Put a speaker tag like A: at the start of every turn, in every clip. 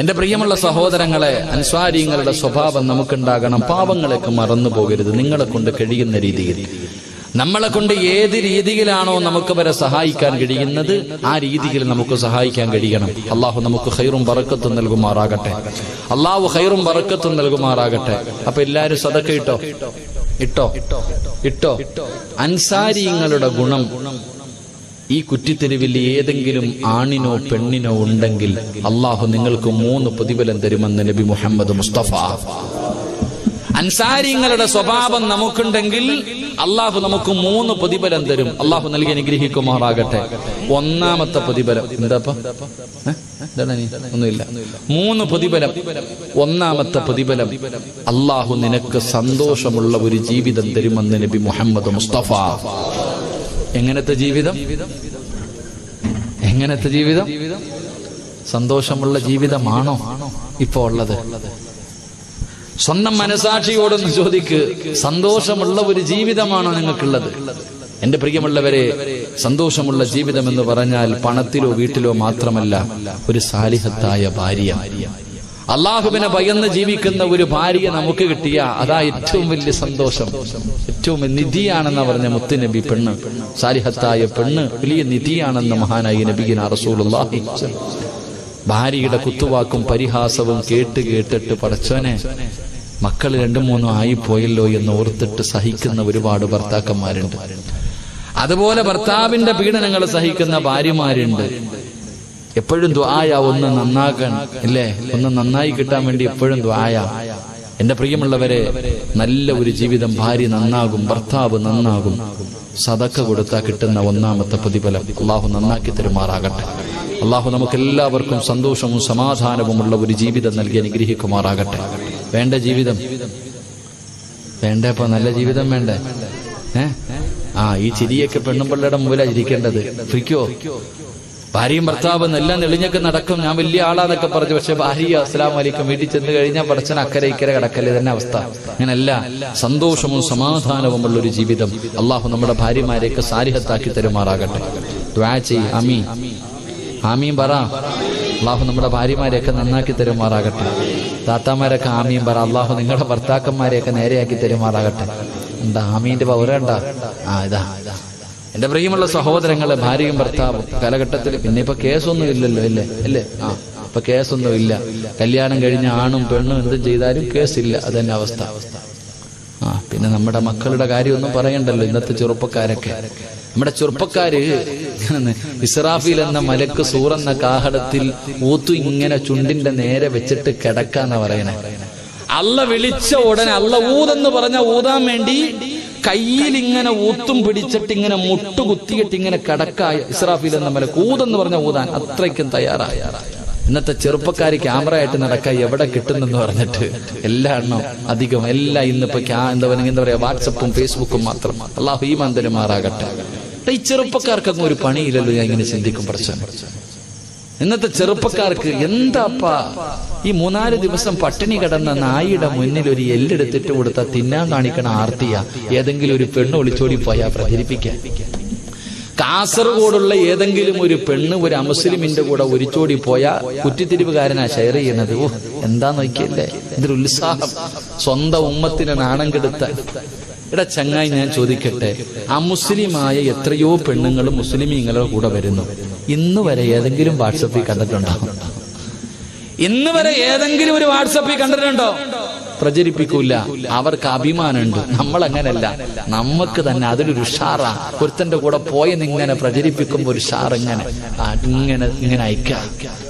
A: എന്റെ പ്രിയമുള്ള സഹോദരങ്ങളെ അൻസ്വാരിങ്ങളുടെ സ്വഭാവം നമുക്കുണ്ടാകണം പാവങ്ങളൊക്കെ മറന്നു പോകരുത് നിങ്ങളെ കൊണ്ട് കഴിയുന്ന രീതിയിൽ നമ്മളെ കൊണ്ട് ഏത് രീതിയിലാണോ നമുക്ക് വരെ സഹായിക്കാൻ കഴിയുന്നത് ആ രീതിയിൽ നമുക്ക് സഹായിക്കാൻ കഴിയണം അള്ളാഹു നമുക്ക് ഹൈറും പറക്കത്തും നൽകുമാറാകട്ടെ അള്ളാഹു ഹൈറും പറക്കത്തും നൽകുമാറാകട്ടെ അപ്പൊ എല്ലാരും സതക്ക ഇട്ടോ ഇട്ടോ ഇട്ടോ അൻസാരിങ്ങളുടെ ഗുണം ഈ കുറ്റിത്തെരുവിൽ ഏതെങ്കിലും ആണിനോ പെണ്ണിനോ ഉണ്ടെങ്കിൽ അള്ളാഹു നിങ്ങൾക്ക് മൂന്ന് പ്രതിഫലം തരുമെന്ന് നബി മുഹമ്മദ് മുസ്തഫ അൻസാരിങ്ങളുടെ സ്വഭാവം നമുക്കുണ്ടെങ്കിൽ അള്ളാഹു നമുക്ക് മൂന്ന് പ്രതിഫലം തരും അള്ളാഹു നൽകി അനുഗ്രഹിക്കുമാറാകട്ടെ ഒന്നാമത്തെ പ്രതിഫലം എന്താപ്പ ഏ? എന്താണ് നീ? ഒന്നുമില്ല മൂന്ന് പ്രതിഫലം ഒന്നാമത്തെ പ്രതിഫലം അള്ളാഹു നിനക്ക് സന്തോഷമുള്ള ഒരു ജീവിതം തരുമെന്ന് നബി മുഹമ്മദ് മുസ്തഫ എങ്ങനത്തെ ജീവിതം എങ്ങനത്തെ ജീവിതം സന്തോഷമുള്ള ജീവിതമാണോ ഇപ്പോ ഉള്ളത് സ്വന്തം മനസാക്ഷിയോടൊന്ന് ചോദിക്ക് സന്തോഷമുള്ള ഒരു ജീവിതമാണോ നിങ്ങൾക്കുള്ളത് എന്റെ പ്രിയമുള്ളവരെ സന്തോഷമുള്ള ജീവിതം എന്ന് പറഞ്ഞാൽ പണത്തിലോ വീട്ടിലോ മാത്രമല്ല ഒരു സാലിഹത്തായ ഭാര്യ അള്ളാഹുവിനെ ഭയന്ന് ജീവിക്കുന്ന ഒരു ഭാര്യ നമുക്ക് കിട്ടിയ അതാ ഏറ്റവും വലിയ സന്തോഷം ഏറ്റവും നിധിയാണെന്ന് പറഞ്ഞ മുത്തുനബി പെണ്ണ് സാലിഹത്തായ പെണ്ണ് വലിയ നിധിയാണെന്ന് മഹാനായി നബിഗിന റസൂലുള്ളാഹി ഭാര്യയുടെ കുത്തുവാക്കും പരിഹാസവും കേട്ട് കേട്ടിട്ട് പടച്ചോനെ മക്കൾ രണ്ടു മൂന്നും ആയിപ്പോയല്ലോ എന്ന് ഓർത്തിട്ട് സഹിക്കുന്ന ഒരുപാട് ഭർത്താക്കന്മാരുണ്ട് അതുപോലെ ഭർത്താവിന്റെ പീഡനങ്ങൾ സഹിക്കുന്ന ഭാര്യമാരുണ്ട് എപ്പോഴും ദ്വായ ഒന്ന് നന്നാക്കാൻ ഇല്ലേ ഒന്ന് നന്നായി കിട്ടാൻ വേണ്ടി എപ്പോഴും ദ്വായ എന്റെ പ്രിയമുള്ളവരെ നല്ല ഒരു ജീവിതം ഭാര്യ നന്നാകും ഭർത്താവ് നന്നാകും സതക്ക കൊടുത്താൽ കിട്ടുന്ന ഒന്നാമത്തെ പ്രതിഫലം അള്ളാഹു നന്നാക്കി തരുമാറാകട്ടെ അള്ളാഹു നമുക്ക് എല്ലാവർക്കും സന്തോഷവും സമാധാനവുമുള്ള ഒരു ജീവിതം നൽകി അനുഗ്രഹിക്കുമാറാകട്ടെ വേണ്ട ജീവിതം വേണ്ട ഇപ്പൊ നല്ല ജീവിതം വേണ്ടേ ഏ ആ ഈ ചിരിയൊക്കെ പെണ്ണുമ്പിള്ളയുടെ മുമ്പിലാണ് ഇരിക്കേണ്ടത് ഫ്രിക്കോ ഭാര്യയും ഭർത്താവും എല്ലാം നെളിഞ്ഞൊക്കെ നടക്കും ഞാൻ വലിയ ആളാന്നൊക്കെ പറഞ്ഞു പക്ഷെ ഭാര്യ അസ്സലാം വലിക്കും വീട്ടിൽ ചെന്ന് കഴിഞ്ഞാൽ പടച്ചൻ അക്കരെ ഇക്കരെ കിടക്കല്ലേ തന്നെ അവസ്ഥ അങ്ങനല്ല സന്തോഷവും സമാധാനവുമുള്ള ഒരു ജീവിതം അള്ളാഹു നമ്മുടെ ഭാര്യമാരെയൊക്കെ സാരിഹത്താക്കി തരുമാറാകട്ടെ ദ്വാ ചെയ് അമീ ആമീൻ പറ അള്ളാഹു നമ്മുടെ ഭാര്യമാരെയൊക്കെ നന്നാക്കി തരുമാറാകട്ടെ താത്താമാരൊക്കെ ആമീൻ പറ അള്ളാഹു നിങ്ങളുടെ ഭർത്താക്കന്മാരെയൊക്കെ നേരെയാക്കി തരുമാറാകട്ടെ എന്താ ആമീന്റെ പൗരണ്ട ആ ഇതാ എന്റെ പ്രിയമുള്ള സഹോദരങ്ങളെ ഭാര്യയും ഭർത്താവും കാലഘട്ടത്തിൽ പിന്നെ ഇപ്പൊ കേസൊന്നും ഇല്ലല്ലോ അല്ലേ അല്ലേ ആ ഇപ്പൊ കേസൊന്നും ഇല്ല കല്യാണം കഴിഞ്ഞ ആണും പെണ്ണും എന്തും ചെയ്താലും കേസില്ല അതന്നെ അവസ്ഥ ആ പിന്നെ നമ്മുടെ മക്കളുടെ കാര്യമൊന്നും പറയണ്ടല്ലോ ഇന്നത്തെ ചെറുപ്പക്കാരൊക്കെ നമ്മുടെ ചെറുപ്പക്കാര് ഇസ്രാഫിൽ എന്ന മലക്ക് സൂറെന്ന കാഹടത്തിൽ ഊത്തു ഇങ്ങനെ ചുണ്ടിന്റെ നേരെ വെച്ചിട്ട് കിടക്കാന്ന പറയണേ അല്ല വിളിച്ച ഉടനെ അല്ല ഊതെന്ന് പറഞ്ഞ ഊതാൻ വേണ്ടി കയ്യിൽ ഇങ്ങനെ ഊത്തും പിടിച്ചിട്ട് ഇങ്ങനെ മുട്ടു കുത്തിയിട്ട് ഇങ്ങനെ കിടക്കായ ഇസ്രാഫിൽ എന്ന മലക്ക് ഊതെന്ന് പറഞ്ഞ ഊതാൻ അത്രയ്ക്കും തയ്യാറായ ഇന്നത്തെ ചെറുപ്പക്കാർ ക്യാമറ ആയിട്ട് നടക്കാൻ എവിടെ കിട്ടുന്നെന്ന് പറഞ്ഞിട്ട് എല്ലാ എണ്ണം അധികം എല്ലാം ഇന്നിപ്പോ ക്യാ എന്താ പറയുക എന്താ പറയാ വാട്സപ്പും ഫേസ്ബുക്കും മാത്രം അള്ളാഹു ഈ മന്ദിരമാറാകട്ടെ ഈ ചെറുപ്പക്കാർക്കൊന്നും ഒരു പണിയില്ലല്ലോ ഞാൻ ഇങ്ങനെ ചിന്തിക്കും പ്രശ്നം ഇന്നത്തെ ചെറുപ്പക്കാർക്ക് എന്താപ്പാ ഈ മൂന്നാല് ദിവസം പട്ടിണി കിടന്ന നായിയുടെ മുന്നിൽ ഒരു എല്ലെടുത്തിട്ട് കൊടുത്താൽ തിന്നാൻ കാണിക്കണ ആർത്തിയ ഏതെങ്കിലും ഒരു പെണ്ണ് ഒളിച്ചോടി പോയാ പ്രചരിപ്പിക്കാൻ കാസർഗോഡുള്ള ഏതെങ്കിലും ഒരു പെണ്ണ് ഒരു അമുസ്ലിമിന്റെ കൂടെ ഒരിച്ചോടി പോയാ കുറ്റിത്തിരിവുകാരനാ ഷെയർ ചെയ്യുന്നത് ഓ എന്താ നോക്കിയല്ലേ ഇതൊരു ഉത്സാഹം സ്വന്തം ഉമ്മത്തിന് നാണം കെടുത്താൻ എടാ ചങ്ങായി ഞാൻ ചോദിക്കട്ടെ അമുസ്ലിമായ എത്രയോ പെണ്ണുങ്ങൾ മുസ്ലിമീങ്ങളുടെ കൂടെ വരുന്നു ഇന്ന് വരെ ഏതെങ്കിലും വാട്സപ്പിൽ കണ്ടിട്ടുണ്ടോ ഇന്ന് വരെ ഏതെങ്കിലും ഒരു വാട്സപ്പിൽ കണ്ടിട്ടുണ്ടോ പ്രചരിപ്പിക്കൂല അവർക്ക് അഭിമാനമുണ്ട് നമ്മൾ അങ്ങനല്ല നമുക്ക് തന്നെ അതിലൊരു ഉഷാറാ ഒരുത്തന്റെ കൂടെ പോയെന്ന് ഇങ്ങനെ പ്രചരിപ്പിക്കുമ്പോ ഒരു ഷാർ ഇങ്ങനെ ആ, ഇങ്ങനെ ഇങ്ങനെ അയക്കാം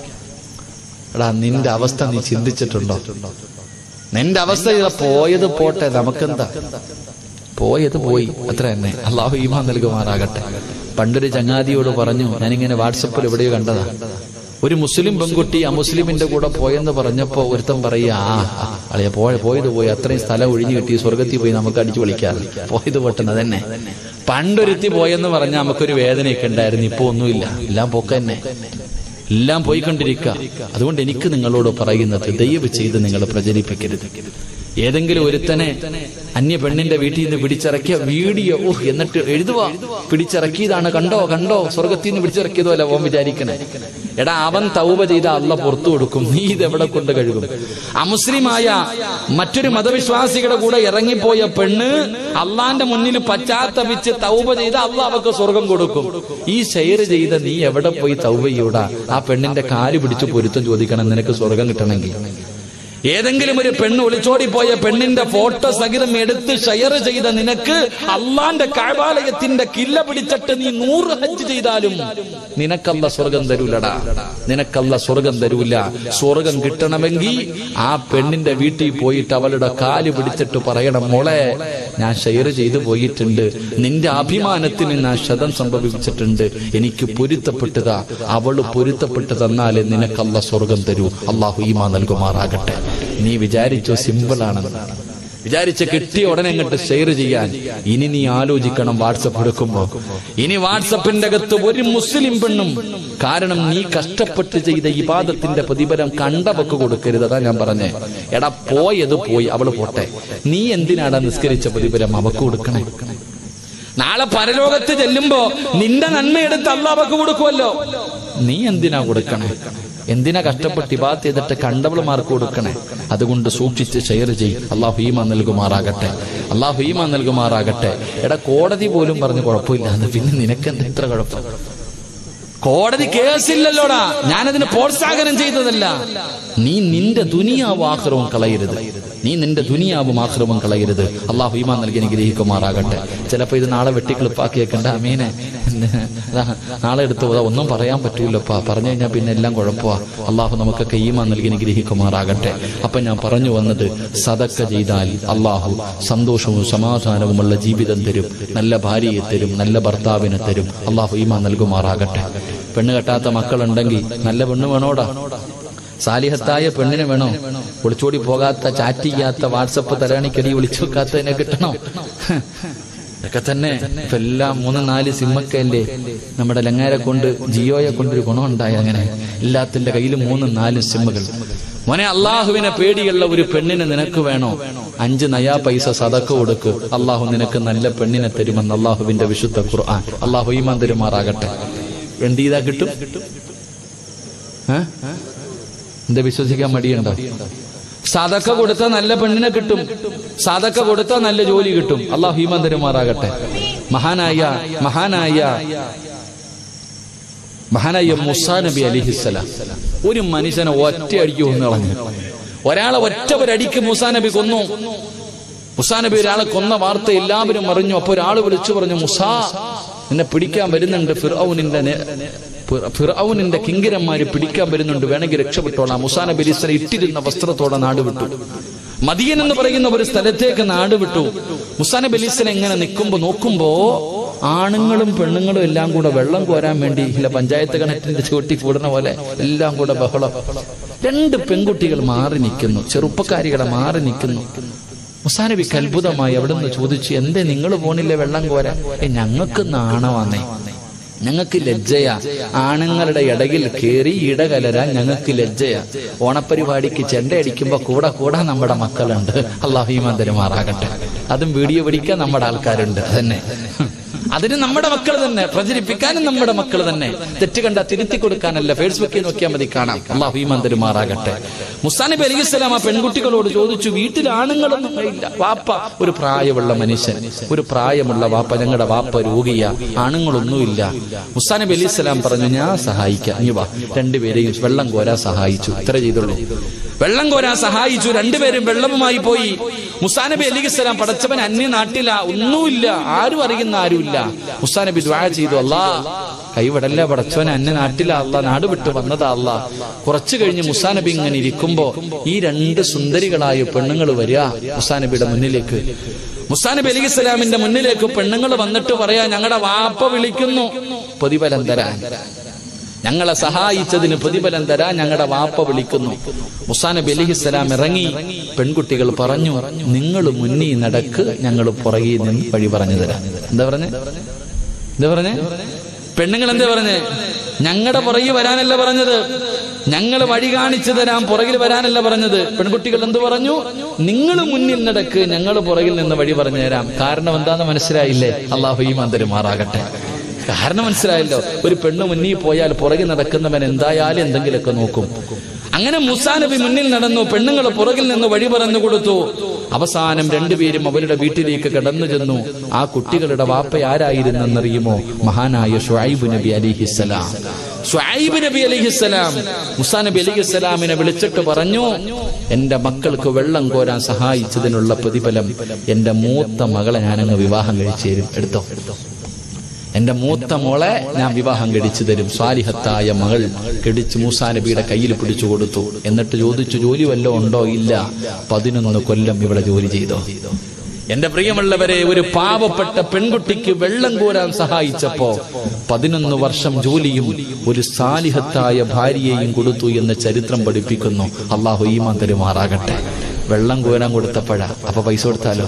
A: എടാ നിന്റെ അവസ്ഥ നീ ചിന്തിച്ചിട്ടുണ്ടോ നിന്റെ അവസ്ഥ ഇതാ പോയത് പോട്ടെ നമുക്കെന്താ പോയത് പോയി അത്ര തന്നെ അള്ളാഹു ഈമാൻ നൽകുമാറാകട്ടെ പണ്ടൊരു ചങ്ങാതിയോട് പറഞ്ഞു ഞാനിങ്ങനെ വാട്സപ്പിൽ എവിടെയോ കണ്ടതാ ഒരു മുസ്ലിം പെൺകുട്ടി അമുസ്ലിമിന്റെ കൂടെ പോയെന്ന് പറഞ്ഞപ്പോ ഒരുത്തൻ പറയാ ആ ആ, അളിയ പോയ പോയത് പോയി അത്രയും സ്ഥലം ഒഴിഞ്ഞു കിട്ടി സ്വർഗത്തിൽ പോയി നമുക്ക് അടിച്ചു വിളിക്കാം പോയത് പൊട്ടുന്നത് തന്നെ പണ്ടൊരുത്തി പോയെന്ന് പറഞ്ഞാൽ നമുക്കൊരു വേദനയൊക്കെ ഉണ്ടായിരുന്നു ഇപ്പൊ ഒന്നുമില്ല എല്ലാം പോക്ക തന്നെ എല്ലാം പോയിക്കൊണ്ടിരിക്കുക അതുകൊണ്ട് എനിക്ക് നിങ്ങളോട് പറയുന്നത് ദയവ് ചെയ്ത് നിങ്ങൾ പ്രചരിപ്പിക്കരുത് ഏതെങ്കിലും ഒരുത്തനെ അന്യ പെണ്ണിന്റെ വീട്ടിൽ നിന്ന് പിടിച്ചിറക്കിയ വീഡിയോ ഓ എന്നിട്ട് എഴുതുക പിടിച്ചിറക്കിയതാണ് കണ്ടോ കണ്ടോ സ്വർഗത്തിൽ നിന്ന് പിടിച്ചിറക്കിയതോ അല്ല ഓൻ വിചാരിക്കണേ എടാ അവൻ തൗബ ചെയ്ത അല്ല പുറത്തു കൊടുക്കും നീ ഇത് എവിടെ കൊണ്ട് കഴുകും അമുസ്ലിമായ മറ്റൊരു മതവിശ്വാസികളുടെ കൂടെ ഇറങ്ങിപ്പോയ പെണ്ണ് അള്ളാന്റെ മുന്നിൽ പശ്ചാത്തപിച്ച് തൗബ ചെയ്ത അല്ല അവക്ക് സ്വർഗം കൊടുക്കും ഈ ഷെയർ ചെയ്ത നീ എവിടെ പോയി തൗബ ചെയ്യൂടാ ആ പെണ്ണിന്റെ കാല് പിടിച്ച് പൊരുത്തം ചോദിക്കണം നിനക്ക് സ്വർഗം കിട്ടണമെങ്കിൽ ഏതെങ്കിലും ഒരു പെണ്ണ് ഒളിച്ചോടി പോയ പെണ്ണിന്റെ ഫോട്ടോ സഹിതം എടുത്ത് ഷെയർ ചെയ്ത നിനക്ക് അള്ളാന്റെ കാഴ്വാലയത്തിന്റെ കില്ല പിടിച്ചിട്ട് നീ നൂറ് ഹജ്ജ് ചെയ്താലും നിനക്കല്ല സ്വർഗം തരൂലടാ നിനക്കല്ല സ്വർഗം തരൂല സ്വർഗം കിട്ടണമെങ്കിൽ ആ പെണ്ണിന്റെ വീട്ടിൽ പോയിട്ട് അവളുടെ കാല് പിടിച്ചിട്ട് പറയണം മോളെ ഞാൻ ഷെയർ ചെയ്തു പോയിട്ടുണ്ട് നിന്റെ അഭിമാനത്തിന് ഞാൻ ശതം സംഭവിച്ചിട്ടുണ്ട് എനിക്ക് പൊരുത്തപ്പെട്ടതാ അവള് പൊരുത്തപ്പെട്ട് തന്നാലേ നിനക്കല്ല സ്വർഗം തരൂ അള്ളാഹു ഈമാ നൽകുമാറാകട്ടെ നീ വിചാരിച്ചോ സിമ്പിൾ ആണെന്ന് വിചാരിച്ച് കിട്ടിയ ഉടനെ അങ്ങോട്ട് ഷെയർ ചെയ്യാൻ ഇനി നീ ആലോചിക്കണം വാട്സപ്പ് എടുക്കുമ്പോ ഇനി വാട്സപ്പിന്റെ അകത്ത് ഒരു മുസ്ലിം പെണ്ണും കാരണം നീ കഷ്ടപ്പെട്ട് ചെയ്ത ഇബാദത്തിന്റെ പ്രതിഫലം കണ്ടവക്ക് കൊടുക്കരുത് അതാ ഞാൻ പറഞ്ഞേ എടാ പോയത് പോയി അവള് പോട്ടെ നീ എന്തിനാടാ നിസ്കരിച്ച പ്രതിഫലം അവക്ക് കൊടുക്കണേ നാളെ പരലോകത്ത് ചെല്ലുമ്പോ നിന്റെ നന്മയെടുത്ത് അള്ളാഹ്ക്ക് കൊടുക്കുമല്ലോ നീ എന്തിനാ കൊടുക്കണേ എന്തിനാ കഷ്ടപ്പെട്ട് ഇബാത്ത് ചെയ്തിട്ട് കണ്ടവളുമാർക്ക് കൊടുക്കണേ അതുകൊണ്ട് സൂക്ഷിച്ച് ഷെയർ ചെയ്യും അള്ളാഹു ഹീമ നൽകുമാറാകട്ടെ അള്ളാഹു ഹീമ നൽകുമാറാകട്ടെ എടാ കോടതി പോലും പറഞ്ഞ് കുഴപ്പമില്ല പിന്നെ നിനക്ക് എന്താ ഇത്ര കുഴപ്പം കോടതി കേസില്ലല്ലോടാ ഞാനതിന് പ്രോത്സാഹനം ചെയ്തതല്ല നീ നിന്റെ ദുനിയാവും ആഹ്റവും കളയരുത് നീ നിന്റെ ദുനിയാവും ആഹ്റവും കളയരുത് അള്ളാഹു ഈമാൻ നൽകി അനുഗ്രഹിക്കുമാറാകട്ടെ ചിലപ്പോ ഇത് നാളെ വെട്ടിക്ലിപ്പാക്കിയേക്കണ്ട അമീനെ ദാ, നാളെ എടുത്തു പോതാ ഒന്നും പറയാൻ പറ്റൂലപ്പാ പറഞ്ഞു കഴിഞ്ഞാൽ പിന്നെ എല്ലാം കുഴപ്പമാ അള്ളാഹു നമുക്കൊക്കെ ഈമാൻ നൽകി അനുഗ്രഹിക്കുമാറാകട്ടെ അപ്പൊ ഞാൻ പറഞ്ഞു വന്നത് സതക്ക ചെയ്താൽ അള്ളാഹു സന്തോഷവും സമാധാനവുമുള്ള ജീവിതം തരും നല്ല ഭാര്യയെ തരും നല്ല ഭർത്താവിനെ തരും അള്ളാഹു ഈമാൻ നൽകുമാറാകട്ടെ പെണ്ണ് കെട്ടാത്ത മക്കളുണ്ടെങ്കിൽ നല്ല പെണ്ണ് വേണോടാ സാലിഹത്തായ പെണ്ണിനെ വേണോ ഒളിച്ചോടി പോകാത്ത ചാറ്റ് ചെയ്യാത്ത വാട്സപ്പ് തലാണിക്കടി വിളിച്ചു വെക്കാത്തതിനെ കിട്ടണോ ഇതൊക്കെ തന്നെ ഇപ്പൊ എല്ലാം മൂന്ന് നാല് സിമ്മൊക്കെ അല്ലേ നമ്മുടെ ലങ്ങാരെ കൊണ്ട് ജിയോയെ കൊണ്ടൊരു ഗുണമുണ്ടായി അങ്ങനെ എല്ലാത്തിന്റെ കയ്യിൽ മൂന്നും നാലും സിമ്മുകൾ മോനെ അള്ളാഹുവിനെ പേടിയുള്ള ഒരു പെണ്ണിനെ നിനക്ക് വേണോ അഞ്ച് നയാ പൈസ സതക്ക കൊടുക്ക് അള്ളാഹു നിനക്ക് നല്ല പെണ്ണിനെ തരുമെന്ന് അള്ളാഹുവിന്റെ വിശുദ്ധ ഖുർആൻ അള്ളാഹു ഈമാൻ തരുമാറാകട്ടെ എന്ത് ചെയ്താ കിട്ടും ഏ? എന്താ വിശ്വസിക്കാൻ മടിയുണ്ടോ സാധക്ക കൊടുത്താൽ നല്ല പെണ്ണിനെ കിട്ടും സാധക്ക കൊടുത്താൽ നല്ല ജോലി കിട്ടും അള്ളാഹു ഹീമൻ തരുമാറാകട്ടെ മഹാനായ മഹാനായ മഹാനായ മുസാ നബി അലിഹിസ്സലാം ഒരു മനുഷ്യനെ ഒറ്റ അടിക്ക് കൊന്നു കളഞ്ഞു ഒരാളെ ഒറ്റ ഒരടിക്ക് മുസാ നബി കൊന്നു മുസാ നബി ഒരാളെ കൊന്ന വാർത്ത എല്ലാവരും അറിഞ്ഞു അപ്പൊ ഒരാൾ വിളിച്ചു പറഞ്ഞു മുസാ നിന്നെ പിടിക്കാൻ വരുന്നുണ്ട് ഫിറൌനിന്റെ നെ- ഫിറ- ഫിറൌനിന്റെ കിങ്കിരന്മാര് പിടിക്കാൻ വരുന്നുണ്ട് വേണമെങ്കിൽ രക്ഷപ്പെട്ടോളാം മുസാ നബി അലിസ്ലം ഇട്ടിരുന്ന വസ്ത്രത്തോടെ നാട് വിട്ടു മദിയൻ എന്ന് പറയുന്ന ഒരു സ്ഥലത്തേക്ക് നാട് വിട്ടു മുസാ നബി അലിസ്ലം ഇങ്ങനെ നിൽക്കുമ്പോ നോക്കുമ്പോ ആണുങ്ങളും പെണ്ണുങ്ങളും എല്ലാം കൂടെ വെള്ളം കോരാൻ വേണ്ടി ഇല്ല പഞ്ചായത്ത് കിണറ്റിന്റെ ചുവട്ടി കൂടുന്ന പോലെ എല്ലാം കൂടെ ബഹളം രണ്ട് പെൺകുട്ടികൾ മാറി നിൽക്കുന്നു ചെറുപ്പക്കാരികളെ മാറി നിൽക്കുന്നു മുസാനബി അത്ഭുതമായി അവിടുന്ന് ചോദിച്ചു എന്തേ നിങ്ങൾ പോണില്ലേ വെള്ളം കോരാൻ ഏ ഞങ്ങൾക്ക് നാണമാന്നേ ഞങ്ങൾക്ക് ലജ്ജയാ ആണുങ്ങളുടെ ഇടയിൽ കയറി ഇടകലരാൻ ഞങ്ങൾക്ക് ലജ്ജയാ ഓണപ്പരിപാടിക്ക് ചെണ്ട അടിക്കുമ്പോ കൂടെ കൂടെ നമ്മുടെ മക്കളുണ്ട് അള്ളാഹീമാൻ തരുമാറാകട്ടെ അതും വീഡിയോ പിടിക്കാൻ നമ്മുടെ ആൾക്കാരുണ്ട് അതന്നെ അതിന് നമ്മുടെ മക്കൾ തന്നെ പ്രചരിപ്പിക്കാനും നമ്മുടെ മക്കൾ തന്നെ തെറ്റ് കണ്ട തിരുത്തി കൊടുക്കാനല്ല ഫേസ്ബുക്കിൽ നോക്കിയാൽ മതി കാണാം അള്ളാഹു ഈമാൻ തരുമാറാകട്ടെ മുസ്താനബി അലി ഇസ്ലാം ആ പെൺകുട്ടികളോട് ചോദിച്ചു വീട്ടിൽ ആണുങ്ങളൊന്നും ഇല്ല വാപ്പ ഒരു പ്രായമുള്ള മനുഷ്യൻ ഒരു പ്രായമുള്ള വാപ്പ ഞങ്ങളുടെ വാപ്പ രോഗിയ ആണുങ്ങളൊന്നുമില്ല മുസ്താനബി അലി ഇസ്ലാം പറഞ്ഞു ഞാൻ സഹായിക്കാം ഇനി വാ രണ്ടുപേരെയും വെള്ളം കോരാൻ സഹായിച്ചു ഇത്ര ചെയ്തുള്ളൂ വെള്ളം കോരാൻ സഹായിച്ചു രണ്ടുപേരും വെള്ളവുമായി പോയി മുസാനബി അലി ഇസ്ലാം പടച്ചവൻ അന്യ നാട്ടില ഒന്നുമില്ല ആരും അറിയുന്ന ആരുമില്ല മുസാനബി ദ്വാ ചെയ്തു അല്ലാ കൈവിടല്ല പടച്ചവൻ അന്യ നാട്ടില അല്ല നാട് വിട്ട് വന്നതാ അല്ല കുറച്ചു കഴിഞ്ഞ് മുസാനബി ഇങ്ങനെ ഇരിക്കുമ്പോ ഈ രണ്ട് സുന്ദരികളായ പെണ്ണുങ്ങൾ വരിക മുസാനബിയുടെ മുന്നിലേക്ക് മുസാനബി അലി ഇസ്ലാമിന്റെ മുന്നിലേക്ക് പെണ്ണുങ്ങൾ വന്നിട്ട് പറയാ ഞങ്ങളുടെ വാപ്പ വിളിക്കുന്നു പ്രതിഫലം തരാൻ ഞങ്ങളെ സഹായിച്ചതിന് പ്രതിഫലം തരാൻ ഞങ്ങളുടെ വാപ്പ വിളിക്കുന്നു മുസാനബി അലിഹിസ്സലാം ഇറങ്ങി പെൺകുട്ടികൾ പറഞ്ഞു നിങ്ങൾ മുന്നിൽ നടക്ക് ഞങ്ങൾ പുറകിൽ നിന്ന് വഴി പറഞ്ഞു തരാം എന്താ പറഞ്ഞേ എന്താ പറഞ്ഞേ പെണ്ണുങ്ങൾ എന്താ പറഞ്ഞേ ഞങ്ങളുടെ പുറകിൽ വരാനല്ല പറഞ്ഞത് ഞങ്ങൾ വഴി കാണിച്ചു തരാം പുറകിൽ വരാനല്ല പറഞ്ഞത് പെൺകുട്ടികൾ എന്ത് പറഞ്ഞു നിങ്ങൾ മുന്നിൽ നടക്ക് ഞങ്ങൾ പുറകിൽ നിന്ന് വഴി പറഞ്ഞു തരാം കാരണം എന്താന്ന് മനസ്സിലായില്ലേ അള്ളാഹു ഈ മന്ദിരമാറാകട്ടെ കാരണം മനസ്സിലായല്ലോ ഒരു പെണ്ണ് മുന്നിൽ പോയാൽ പുറകിൽ നടക്കുന്നവൻ എന്തായാലും എന്തെങ്കിലുമൊക്കെ നോക്കും അങ്ങനെ മുസാ നബി മുന്നിൽ നടന്നു പെണ്ണുങ്ങൾ പുറകിൽ നിന്ന് വഴി പറഞ്ഞു കൊടുത്തു അവസാനം രണ്ടുപേരും അവരുടെ വീട്ടിലേക്ക് കടന്നു ചെന്നു ആ കുട്ടികളുടെ വാപ്പ ആരായിരുന്നെന്നറിയുമോ മഹാനായ ഷുഐബ് നബി അലിഹിസ്സലാം ഷുഐബ് നബി അലിഹിസ്സലാം മുസാ നബി അലിഹിസ്സലാമിനെ വിളിച്ചിട്ട് പറഞ്ഞു എന്റെ മക്കൾക്ക് വെള്ളം കോരാൻ സഹായിച്ചതിനുള്ള പ്രതിഫലം എന്റെ മൂത്ത മകളെ ഞാനങ്ങ് വിവാഹം കഴിച്ചു തരും എടുത്തോ എന്റെ മൂത്ത മോളെ ഞാൻ വിവാഹം കഴിച്ചു തരും സ്വാലിഹത്തായ മകൾ കെടിച്ച് മൂസാ നബിയുടെ കയ്യിൽ പിടിച്ചു കൊടുത്തു എന്നിട്ട് ചോദിച്ചു ജോലി വല്ലതും ഉണ്ടോ ഇല്ല പതിനൊന്ന് കൊല്ലം ഇവിടെ ജോലി ചെയ്തോ എന്റെ പ്രിയമുള്ളവരെ ഒരു പാവപ്പെട്ട പെൺകുട്ടിക്ക് വെള്ളം കോരാൻ സഹായിച്ചപ്പോ പതിനൊന്ന് വർഷം ജോലിയും ഒരു സാലിഹത്തായ ഭാര്യയെയും കൊടുത്തു എന്ന് ചരിത്രം പഠിപ്പിക്കുന്നു അള്ളാഹു ഈമാൻ തരുമാറാകട്ടെ വെള്ളം കോരാൻ കൊടുത്തപ്പോഴാ അപ്പൊ പൈസ കൊടുത്താലോ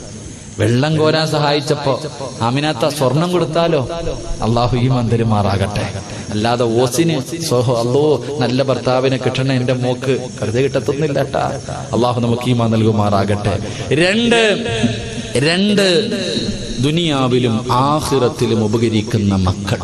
A: വെള്ളം കോരാൻ സഹായിച്ചപ്പോ അമിനാത്ത സ്വർണം കൊടുത്താലോ അള്ളാഹു ഈ മന്ദിരമാറാകട്ടെ അല്ലാതെ ഓസിന് സോഹോ അല്ലോ നല്ല ഭർത്താവിനെ കിട്ടണ എന്റെ മോക്ക് വെറുതെ കിട്ടത്തൊന്നില്ല കേട്ടാ അള്ളാഹു നമുക്ക് ഈ നൽകുമാറാകട്ടെ രണ്ട് രണ്ട് ദുനിയാവിലും ആഹിറത്തിലും ഉപകരിക്കുന്ന മക്കൾ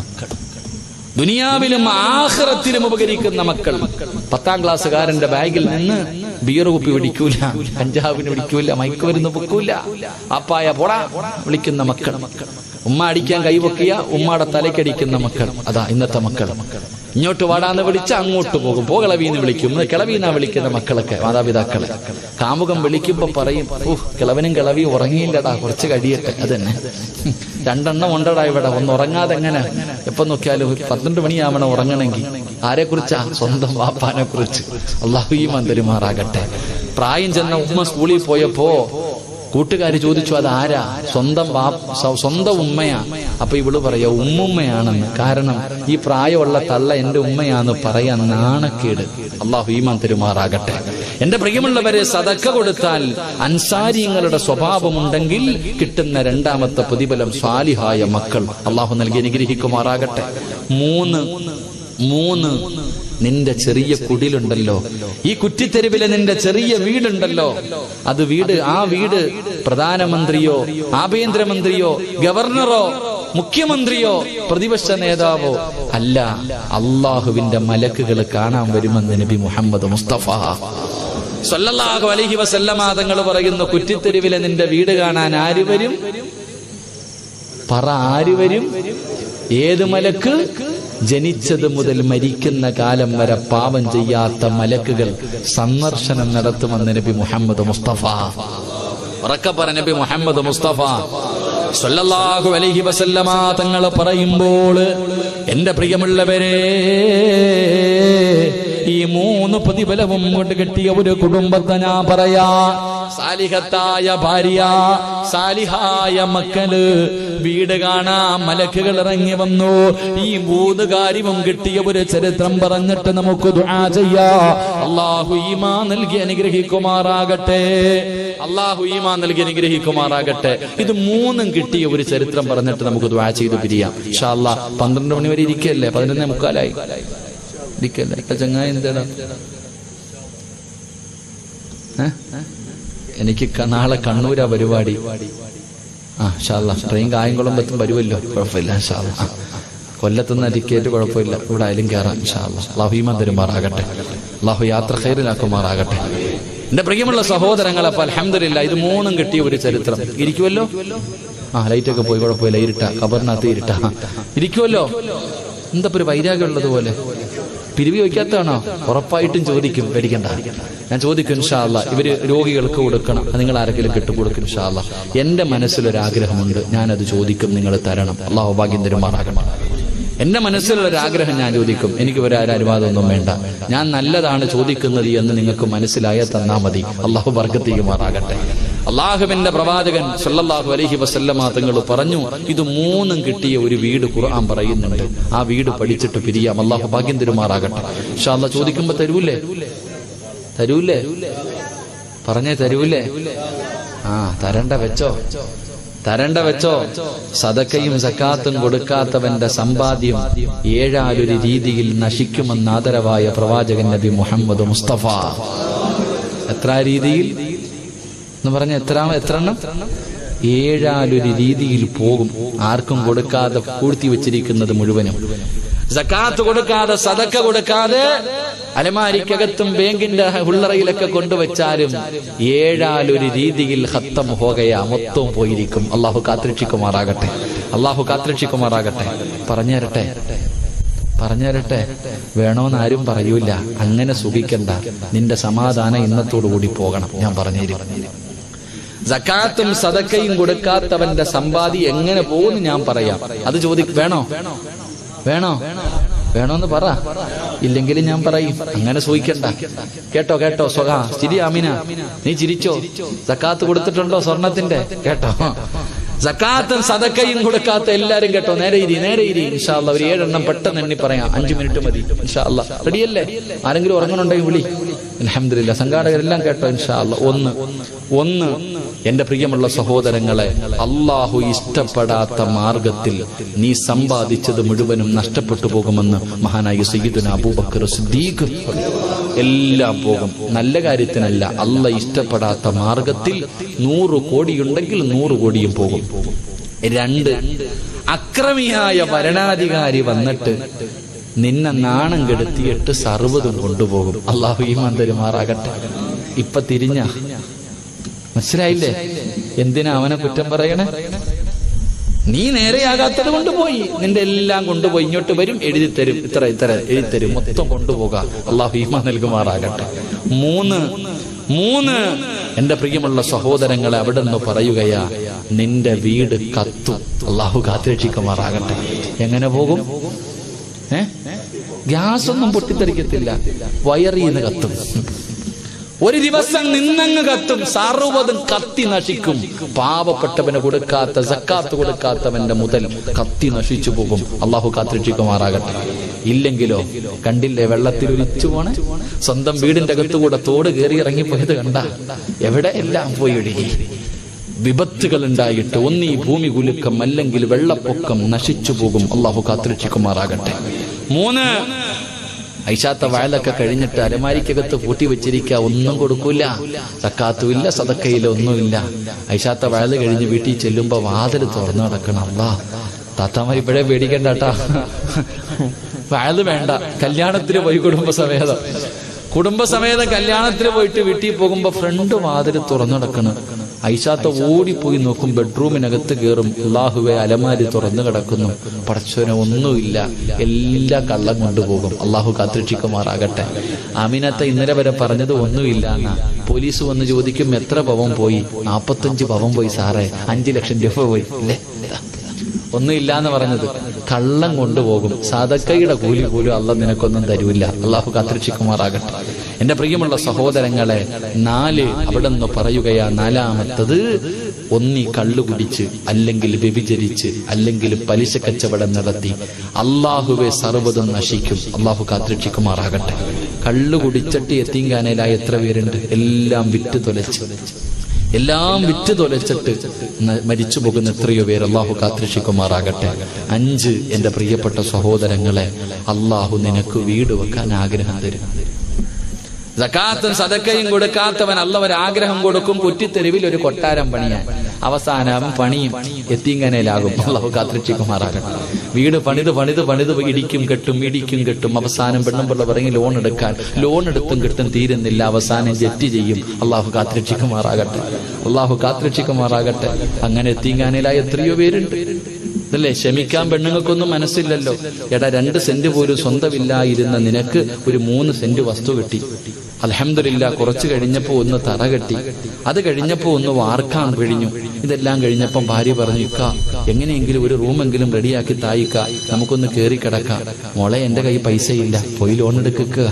A: ദുനിയാവിലും ആഹ്റത്തിലും ഉപകരിക്കുന്ന മക്കൾ പത്താം ക്ലാസ്സുകാരന്റെ ബാഗിൽ നിന്ന് ബിയർ കുപ്പി പിടിക്കൂല കഞ്ചാവിന് പിടിക്കൂല മയക്കുമരുന്ന് പൊക്കൂല അപ്പായ പോടാ വിളിക്കുന്ന മക്കൾ ഉമ്മ അടിക്കാൻ കൈവക്കിയ ഉമ്മയുടെ തലക്കടിക്കുന്ന മക്കൾ അതാ ഇന്നത്തെ മക്കൾ ഇങ്ങോട്ട് വാടാന്ന് വിളിച്ച അങ്ങോട്ട് പോകും പോ കിളവീന്ന് വിളിക്കും ഇന്ന് കിളവീന്നാ വിളിക്കുന്ന മക്കളൊക്കെ മാതാപിതാക്കളെ കാമുകം വിളിക്കുമ്പോ പറയും ഊഹ് കിളവനും കിളവിയും ഉറങ്ങിയില്ലടാ കുറച്ച് കഴിയട്ടെ അതന്നെ രണ്ടെണ്ണം ഉണ്ടടാ ഇവിടെ ഒന്ന് ഉറങ്ങാതെ എങ്ങനെ എപ്പൊ നോക്കിയാലും ഒരു പന്ത്രണ്ട് മണിയാവണം ഉറങ്ങണമെങ്കിൽ ആരെ കുറിച്ചാ സ്വന്തം വാപ്പാനെ കുറിച്ച് അള്ളാഹു ഈ മന്ദിരമാറാകട്ടെ പ്രായം ചെന്ന ഉമ്മ സ്കൂളിൽ പോയപ്പോ കൂട്ടുകാര് ചോദിച്ചു അത് ആരാ സ്വന്തം വാ സ്വ- സ്വന്തം ഉമ്മയാ അപ്പൊ ഇവള് പറയാ ഉമ്മുമ്മയാണെന്ന് കാരണം ഈ പ്രായമുള്ള തള്ള എന്റെ ഉമ്മയാന്ന് പറയാൻ നാണക്കേട് അള്ളാഹു ഈമാൻ തെരുമാറാകട്ടെ എന്റെ പ്രിയമുള്ളവരെ സതക്ക കൊടുത്താൽ അൻസാരിയങ്ങളുടെ സ്വഭാവമുണ്ടെങ്കിൽ കിട്ടുന്ന രണ്ടാമത്തെ പ്രതിഫലം സ്വാലിഹായ മക്കൾ അള്ളാഹു നൽകി അനുഗ്രഹിക്കുമാറാകട്ടെ മൂന്ന് മൂന്ന് നിന്റെ ചെറിയ കുടിലുണ്ടല്ലോ ഈ കുറ്റിത്തെരുവിലെ നിന്റെ ചെറിയ വീടുണ്ടല്ലോ അത് വീട് ആ വീട് പ്രധാനമന്ത്രിയോ ആഭ്യന്തരമന്ത്രിയോ ഗവർണറോ മുഖ്യമന്ത്രിയോ പ്രതിപക്ഷ നേതാവോ അല്ല അള്ളാഹുവിന്റെ മലക്കുകൾ കാണാൻ വരുമെന്ന് നബി മുഹമ്മദ് മുസ്തഫ സല്ലല്ലാഹു അലൈഹി വസല്ലമ തങ്ങൾ പറയുന്നു കുറ്റിത്തെരുവിലെ നിന്റെ വീട് കാണാൻ ആര് വരും പറ ആര് വരും ഏത് മലക്ക് ജനിച്ചത് മുതൽ മരിക്കുന്ന കാലം വരെ പാപം ചെയ്യാത്ത മലക്കുകൾ സന്ദർശനം നടത്തുമെന്ന് നബി മുഹമ്മദ് മുസ്തഫ ഉറക്കെ പറ നബി മുഹമ്മദ് മുസ്തഫ സല്ലല്ലാഹു അലൈഹി വസല്ലമ തങ്ങൾ പറയുമ്പോൾ എന്റെ പ്രിയമുള്ളവരെ ഈ മൂന്ന് പ്രതിഫലവും കൊണ്ട് കിട്ടിയ ഒരു കുടുംബത്തെ ഞാൻ പറയാ സാലിഹത്തായ ഭാര്യ സാലിഹായ മക്കള് വീട് കാണാൻ മലക്കുകൾ ഇറങ്ങി വന്നു ഈ മൂന്ന് കാര്യവും കിട്ടിയ ഒരു ചരിത്രം പറഞ്ഞിട്ട് നമുക്ക് ദുആ ചെയ്യാ അള്ളാഹു ഈമാ നൽകി അനുഗ്രഹിക്കുമാറാകട്ടെ അള്ളാഹു ഈമാ നൽകി അനുഗ്രഹിക്കുമാറാകട്ടെ ഇത് മൂന്നും കിട്ടിയ ഒരു ചരിത്രം പറഞ്ഞിട്ട് നമുക്ക് ദുആ ചെയ്ത് പിരിയാം ഇൻഷാ അല്ലാ പന്ത്രണ്ട് മണി വരെ ഇരിക്കല്ലേ പതിനൊന്നേ മുക്കാലായി ഇരിക്കല്ലേ ഇപ്പൊ ചങ്ങായി എന്താടാ ഏ? എനിക്ക് ക- നാളെ കണ്ണൂരാ പരിപാടി ആ ഷാല്ല ട്രെയിൻ കായംകുളം എത്തും വരുമല്ലോ കുഴപ്പമില്ല ഷാല്ല കൊല്ലത്തുനിന്ന് ടിക്കറ്റ് കുഴപ്പമില്ല ഇവിടെ ആയാലും കയറാം ഷാല്ല അള്ളാഹുമാൻ തരുമാറാകട്ടെ അള്ളാഹു യാത്ര ഖൈറിലാക്കുമാറാകട്ടെ എന്റെ പ്രിയമുള്ള സഹോദരങ്ങൾ അപ്പൊ അലഹമില്ല ഇത് മൂന്നും കിട്ടിയ ഒരു ചരിത്രം ഇരിക്കുമല്ലോ ആ ലൈറ്റൊക്കെ പോയി കുഴപ്പമില്ല ഇരുട്ട കബറിനകത്ത് ഇരുട്ട ഇരിക്കുമല്ലോ എന്താ ഇപ്പൊ ഒരു വൈരാഗ്യം ഉള്ളതുപോലെ പിരിവി വയ്ക്കാത്തതാണോ ഉറപ്പായിട്ടും ചോദിക്കും പേടിക്കണ്ട ഞാൻ ചോദിക്കും ഇൻഷാല്ല ഇവര് രോഗികൾക്ക് കൊടുക്കണം അത് നിങ്ങൾ ആരെങ്കിലും കിട്ടുകൊടുക്കും ഇൻഷാല്ല എന്റെ മനസ്സിലൊരാഗ്രഹമുണ്ട് ഞാനത് ചോദിക്കും നിങ്ങൾ തരണം അള്ളാഹു ഭാഗ്യം തരുമാറാകണം എന്റെ മനസ്സിലൊരാഗ്രഹം ഞാൻ ചോദിക്കും എനിക്ക് ഒരു അനുവാദമൊന്നും വേണ്ട ഞാൻ നല്ലതാണ് ചോദിക്കുന്നത് എന്ന് നിങ്ങൾക്ക് മനസ്സിലായ തന്നാ മതി അള്ളാഹു വർഗത്ത് ചെയ്യുമാറാകട്ടെ അള്ളാഹുവിന്റെ പ്രവാചകൻ സല്ലല്ലാഹു അലൈഹി വസല്ലമ തങ്ങൾ പറഞ്ഞു ഇത് മൂന്നും കിട്ടിയ ഒരു വീട് ഖുർആൻ പറയുന്നുണ്ട് ആ വീട് പഠിച്ചിട്ട് പിരിയാം അള്ളാഹു ഭാഗ്യം തരുമാറാകട്ടെ പക്ഷെ അല്ല ചോദിക്കുമ്പോ തരൂലേ തരൂലേ പറഞ്ഞേ തരൂലേ ആ തരണ്ട വെച്ചോ തരണ്ട വെച്ചോ സദക്കയും സക്കാത്തും കൊടുക്കാത്തവന്റെ സമ്പാദ്യം ഏഴാലൊരു രീതിയിൽ നശിക്കുമെന്ന് ആദരവായ പ്രവാചകൻ നബി മുഹമ്മദ് മുസ്തഫ എത്ര രീതിയിൽ എന്ന് പറഞ്ഞ എത്ര എത്ര എണ്ണം ഏഴാലൊരു രീതിയിൽ പോകും ആർക്കും കൊടുക്കാതെ പൂഴ്ത്തി വെച്ചിരിക്കുന്നത് മുഴുവനും സക്കാത്ത് കൊടുക്കാതെ സതക്ക കൊടുക്കാതെ അലമാരിക്കകത്തും ബാങ്കിന്റെ ഉള്ളറയിലൊക്കെ കൊണ്ടുവച്ചാലും ഏഴാലൊരു രീതിയിൽ ഹത്തം ഹോകയ മൊത്തവും പോയിരിക്കും അള്ളാഹു കാത്തിരക്ഷിക്കുമാറാകട്ടെ അള്ളാഹു കാത്തിരക്ഷിക്കുമാറാകട്ടെ പറഞ്ഞുതരട്ടെ പറഞ്ഞുതരട്ടെ വേണോന്ന് ആരും പറയൂല അങ്ങനെ സുഖിക്കണ്ട നിന്റെ സമാധാനം ഇന്നത്തോടു കൂടി പോകണം ഞാൻ പറഞ്ഞുതരും ജക്കാത്തും സദക്കയും കൊടുക്കാത്തവന്റെ സമ്പാദി എങ്ങനെ പോകുന്നു ഞാൻ പറയാം അത് ചോദി വേണോ വേണോ വേണോന്ന് പറ ഇല്ലെങ്കിൽ ഞാൻ പറയും അങ്ങനെ സൂഹിക്കണ്ട കേട്ടോ കേട്ടോ സ്വഹ ചിരി അമിന നീ ചിരിച്ചോ സക്കാത്ത് കൊടുത്തിട്ടുണ്ടോ സ്വർണത്തിന്റെ കേട്ടോ സക്കാത്തും സദക്കയും കൊടുക്കാത്ത എല്ലാരും കേട്ടോ നേരെ ഇരി നേരെ ഇരി ഇൻഷാല്ല ഒരു ഏഴെണ്ണം പെട്ടെന്ന് എണ്ണി പറയാം അഞ്ചു മിനിറ്റ് മതി ഇൻഷാല്ല റെഡിയല്ലേ ആരെങ്കിലും ഉറങ്ങുന്നുണ്ടെങ്കിൽ വിളി അലഹമില്ല സംഘാടകരെല്ലാം കേട്ടോ ഇൻഷാല്ല ഒന്ന് ഒന്ന് എന്റെ പ്രിയമുള്ള സഹോദരങ്ങളെ അള്ളാഹു ഇഷ്ടപ്പെടാത്ത മാർഗത്തിൽ നീ സമ്പാദിച്ചത് മുഴുവനും നഷ്ടപ്പെട്ടു പോകുമെന്ന് മഹാനായ സയ്യിദുന അബൂബക്കർ സിദ്ദീഖ് എല്ലാം പോകും നല്ല കാര്യത്തിനല്ല അല്ല ഇഷ്ടപ്പെടാത്ത മാർഗത്തിൽ നൂറ് കോടിയുണ്ടെങ്കിൽ നൂറ് കോടിയും പോകും രണ്ട് അക്രമിയായ ഭരണാധികാരി വന്നിട്ട് നിന്നെ നാണം കെടുത്തിയിട്ട് സർവ്വതും കൊണ്ടുപോകും അള്ളാഹു ഈ മന്ദരുമാറാകട്ടെ ഇപ്പൊ തിരിഞ്ഞ മനസ്സിലായില്ലേ എന്തിനാ അവനെ കുറ്റം പറയണേ നീ നേരെയാകാത്തത് കൊണ്ടുപോയി നിന്റെ എല്ലാം കൊണ്ടുപോയി ഇങ്ങോട്ട് വരും എഴുതി തരും ഇത്ര ഇത്ര എഴുതി തരും മൊത്തം കൊണ്ടുപോകാം അള്ളാഹു ഈമ നൽകുമാറാകട്ടെ മൂന്ന് മൂന്ന് എന്റെ പ്രിയമുള്ള സഹോദരങ്ങളെ അവിടെ നിന്ന് പറയുകയാ നിന്റെ വീട് കത്തും അള്ളാഹു കാത്തിരക്ഷിക്കുമാറാകട്ടെ എങ്ങനെ പോകും ഏ ഗ്യാസ് ഒന്നും പൊട്ടിത്തെറിക്കത്തില്ല വയറിന്ന് കത്തും ഒരു ദിവസം നിന്നങ്ങ് കത്തും സർവ്വതും കത്തി നശിക്കും പാവപ്പെട്ടവന് കൊടുക്കാത്ത സക്കാത്ത് കൊടുക്കാത്തവന്റെ മുതൽ കത്തി നശിച്ചു പോകും അള്ളാഹു കാത്തിരക്ഷിക്കുമാറാകട്ടെ ഇല്ലെങ്കിലോ കണ്ടില്ലേ വെള്ളത്തിൽ ഒലിച്ചു പോണെ സ്വന്തം വീടിന്റെ അകത്തുകൂടെ തോട് കയറി ഇറങ്ങിപ്പോയത് കണ്ട എവിടെ എല്ലാം പോയി ഒഴുകി വിപത്തുകൾ ഉണ്ടായിട്ട് ഒന്നീ ഭൂമി കുലുക്കം അല്ലെങ്കിൽ വെള്ളപ്പൊക്കം നശിച്ചു പോകും അള്ളാഹു കാത്തിരക്ഷിക്കുമാറാകട്ടെ മൂന്ന് ഐശാത്ത വയലൊക്കെ കഴിഞ്ഞിട്ട് അലമാരിക്കകത്ത് പൂട്ടി വെച്ചിരിക്കുക ഒന്നും കൊടുക്കൂല സക്കാത്തുമില്ല സതക്കയില്ല ഒന്നുമില്ല ഐശാത്ത വയല് കഴിഞ്ഞ് വീട്ടിൽ ചെല്ലുമ്പോ വാതിൽ തുറന്നു കിടക്കണം അല്ലാ താത്താമാർ ഇപ്പോഴേ പേടിക്കണ്ട കേട്ടാ വയല് വേണ്ട കല്യാണത്തിന് പോയി കുടുംബസമേതം കുടുംബസമേതം കല്യാണത്തിന് പോയിട്ട് വീട്ടിൽ പോകുമ്പോ ഫ്രണ്ട് വാതിൽ തുറന്നു കിടക്കണം ഐശാത്ത ഓടിപ്പോയി നോക്കും ബെഡ്റൂമിനകത്ത് കയറും അള്ളാഹുവെ അലമാരി തുറന്നു കിടക്കുന്നു പടച്ചോനെ ഒന്നുമില്ല എല്ലാ കള്ളം കൊണ്ടുപോകും അള്ളാഹു കാത്തിരക്ഷിക്കുമാറാകട്ടെ അമിനത്തെ ഇന്നലെ വരെ പറഞ്ഞത് ഒന്നുമില്ല എന്നാ പോലീസ് വന്ന് ചോദിക്കും എത്ര പവൻ പോയി നാപ്പത്തഞ്ച് പവൻ പോയി സാറേ അഞ്ചു ലക്ഷം രൂപ പോയി അല്ലേ ഇതാ. ഒന്നുമില്ല എന്ന് പറഞ്ഞത് കള്ളം കൊണ്ടുപോകും സാധക്കയുടെ കൂലി പോലും അല്ല നിനക്കൊന്നും തരൂല്ല അള്ളാഹു കാത്തിരക്ഷിക്കുമാറാകട്ടെ എന്റെ പ്രിയമുള്ള സഹോദരങ്ങളെ നാല് അവിടെ നിന്ന് പറയുകയാ നാലാമത്തത് ഒന്നി കള്ളു കുടിച്ച് അല്ലെങ്കിൽ വ്യഭിചരിച്ച് അല്ലെങ്കിൽ പലിശ കച്ചവടം നടത്തി അള്ളാഹുവെ സർവ്വതും നശിക്കും അള്ളാഹു കാത്തിരക്ഷിക്കുമാറാകട്ടെ കള്ളു കുടിച്ചിട്ട് എത്തിങ്കാനയിലായ എത്ര പേരുണ്ട് എല്ലാം വിറ്റ് തൊലച്ച് എല്ലാം വിറ്റ് തൊലച്ചിട്ട് ന- മരിച്ചു പോകുന്ന എത്രയോ പേർ അള്ളാഹു കാത്തിരക്ഷിക്കുമാറാകട്ടെ അഞ്ച് എന്റെ പ്രിയപ്പെട്ട സഹോദരങ്ങളെ അള്ളാഹു നിനക്ക് വീട് വെക്കാൻ ആഗ്രഹം തരും സക്കാത്തും സദക്കയും കൊടുക്കാത്തവൻ അല്ല ഒരു ആഗ്രഹം കൊടുക്കും കുറ്റിത്തെരുവിൽ ഒരു കൊട്ടാരം പണിയാൻ അവസാനം പണിയും എത്തിങ്ങനയിലാകും അള്ളാഹു കാത്തിരക്ഷിക്കുമാറാകട്ടെ വീട് പണിത് പണിത് പണിത് ഇടിക്കും കെട്ടും ഇടിക്കും കെട്ടും അവസാനം പെണ്ണുമ്പിള്ള പറയും ലോൺ എടുക്കാൻ ലോൺ എടുത്തും കിട്ടും തീരുന്നില്ല അവസാനം ജെറ്റ് ചെയ്യും അള്ളാഹു കാത്തിരക്ഷിക്കുമാറാകട്ടെ അള്ളാഹു കാത്തിരക്ഷിക്കുമാറാകട്ടെ അങ്ങനെ എത്തിങ്ങാനയിലായ എത്രയോ പേരുണ്ട് അല്ലേ ക്ഷമിക്കാൻ പെണ്ണുങ്ങൾക്കൊന്നും മനസ്സില്ലല്ലോ എടാ രണ്ട് സെന്റ് പോലും സ്വന്തമില്ലായിരുന്ന നിനക്ക് ഒരു മൂന്ന് സെന്റ് വസ്തു കിട്ടി അലഹമില്ല കുറച്ച് കഴിഞ്ഞപ്പോ ഒന്ന് തറ കെട്ടി അത് കഴിഞ്ഞപ്പോ ഒന്ന് വാർക്കാൻ കഴിഞ്ഞു ഇതെല്ലാം കഴിഞ്ഞപ്പം ഭാര്യ പറഞ്ഞു ഇക്ക എങ്ങനെയെങ്കിലും ഒരു റൂമെങ്കിലും റെഡിയാക്കി തായിക്ക നമുക്കൊന്ന് കേറി കിടക്കാം മോളെ എന്റെ കൈ പൈസയില്ല പോയി ലോൺ എടുക്കുക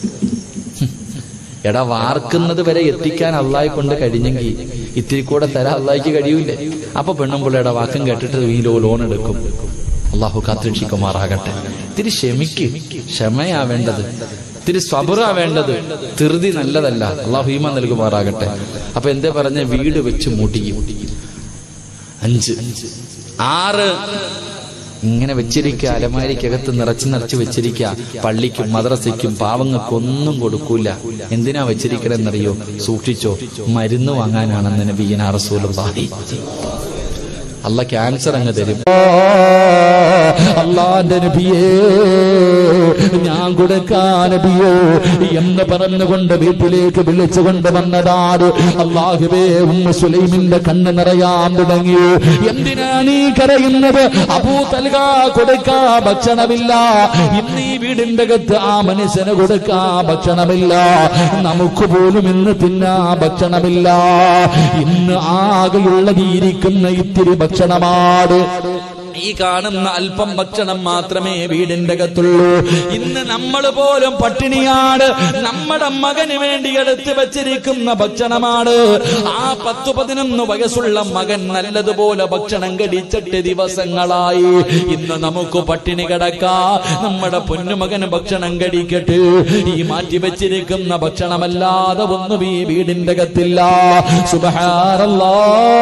A: എടാ വാർക്കുന്നത് വരെ എത്തിക്കാൻ അള്ളാഹെ കൊണ്ട് കഴിഞ്ഞെങ്കിൽ ഇത്തിരി കൂടെ തരാൻ അള്ളാഹിക്ക് കഴിയൂലേ അപ്പൊ പെണ്ണുമ്പിള്ളയുടെ വാക്കും കേട്ടിട്ട് ഈ ലോ ലോൺ എടുക്കും അള്ളാഹു കാത്തിരക്ഷിക്കുമാറാകട്ടെ ഇത്തിരി ക്ഷമിക്ക് ക്ഷമയാ വേണ്ടത് ഇത്തിരി സ്വബറാ വേണ്ടത് ധൃതി നല്ലതല്ല അള്ളാഹു ഹീമ നൽകുമാറാകട്ടെ അപ്പൊ എന്തേ പറഞ്ഞ വീട് വെച്ച് മുടിയും അഞ്ച് ആറ് ഇങ്ങനെ വെച്ചിരിക്കുക അലമാരിക്കകത്ത് നിറച്ച് നിറച്ച് വെച്ചിരിക്കുക പള്ളിക്കും മദ്രസയ്ക്കും പാവങ്ങൾക്കും ഒന്നും കൊടുക്കൂല എന്തിനാ വെച്ചിരിക്കണമെന്നറിയോ സൂക്ഷിച്ചോ മരുന്ന് വാങ്ങാനാണെന്ന് നബീന റസൂലുള്ളാഹി അല്ല ക്യാൻസർ അങ്ങ് തരും
B: അള്ളാന്റെ നബിയേ ഞാൻ കൊടുക്കാ നബിയോ എന്ന് പറഞ്ഞുകൊണ്ട് വീട്ടിലേക്ക് വിളിച്ചുകൊണ്ട് വന്നതാണ് അള്ളാഹുവേ ഉമ്മ സുലൈമിന്റെ കണ്ണ് നിറയാൻ തുടങ്ങി എന്തിനാ നീ കരയുന്നത് അബൂ തൽക കൊടുക്കാ ഭക്ഷണമില്ല ഇന്ന് ഈ വീടിന്റെ അകത്ത് ആ മനുഷ്യന് കൊടുക്കാ ഭക്ഷണമില്ല നമുക്ക് പോലും ഇന്ന് തിന്നാ ഭക്ഷണമില്ല ഇന്ന് ആകെയുള്ളത് ഇരിക്കുന്ന ഇത്തിരി ഭക്ഷണമാണ്
A: ഈ കാണുന്ന അല്പം ഭക്ഷണം മാത്രമേ വീടിന്റെ അകത്തുള്ളൂ ഇന്ന് നമ്മൾ പോലും പട്ടിണിയാണ് നമ്മുടെ മകന് വേണ്ടി എടുത്തു വച്ചിരിക്കുന്ന ഭക്ഷണമാണ് ആ പത്തു പതിനൊന്ന് വയസ്സുള്ള മകൻ നല്ലതുപോലെ ഭക്ഷണം കടിച്ചിട്ട് ദിവസങ്ങളായി ഇന്ന് നമുക്ക് പട്ടിണി കിടക്കാ നമ്മുടെ പൊന്നുമകന് ഭക്ഷണം കടിക്കട്ടെ ഈ മാറ്റി വെച്ചിരിക്കുന്ന ഭക്ഷണമല്ലാതെ ഒന്നും ഈ വീടിന്റെ അകത്തില്ല സുബഹാറല്ലാ